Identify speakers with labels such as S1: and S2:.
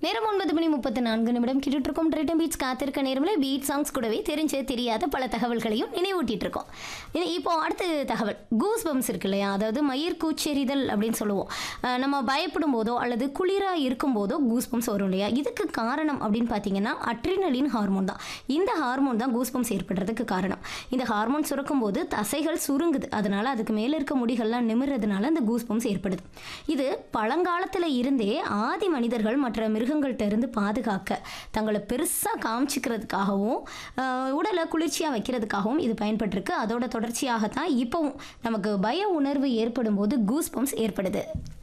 S1: நேரம் ஒன்பது மணி முப்பத்தி நான்கு நிமிடம் கேட்டுட்டு இருக்கோம் ட்ரிட்டம் பீட்ஸ் காத்திருக்க நேரமில் பீட் சாங்ஸ் கூடவே தெரிஞ்ச தெரியாத பல தகவல்களையும் நினைவூட்டிட்டு இருக்கோம் இது இப்போ அடுத்த தகவல் கூஸ் பம்ஸ் இருக்கு இல்லையா அதாவது மயிர் கூச்செறிதல் அப்படின்னு சொல்லுவோம் அஹ் நம்ம பயப்படும் போதோ அல்லது குளிரா இருக்கும் போதோ கூஸ் பம்ஸ் வரும் இல்லையா இதுக்கு காரணம் அப்படின்னு பார்த்தீங்கன்னா அட்ரினலின் ஹார்மோன் தான் இந்த ஹார்மோன் தான் கூஸ் பம்ஸ் ஏற்படுறதுக்கு காரணம் இந்த ஹார்மோன் சுரக்கும் போது தசைகள் சுருங்குது அதனால அதுக்கு மேலே இருக்க முடிகள்லாம் நிமிர்றதுனால அந்த கூஸ் பம்ஸ் ஏற்படுது இது பழங்காலத்தில் இருந்தே ஆதி மனிதர்கள் மற்ற மிருகங்கள்ட்ட இருந்து பாதுகாக்க தங்களை பெருசாக காமிச்சிக்கிறதுக்காகவும் ஆஹ், உடலை குளிர்ச்சியாக வைக்கிறதுக்காகவும் இது பயன்பட்டிருக்கு அதோட தொடர்ச்சியாகத்தான் இப்போவும் நமக்கு பய உணர்வு ஏற்படும் போது கூஸ் பம்ப்ஸ் ஏற்படுது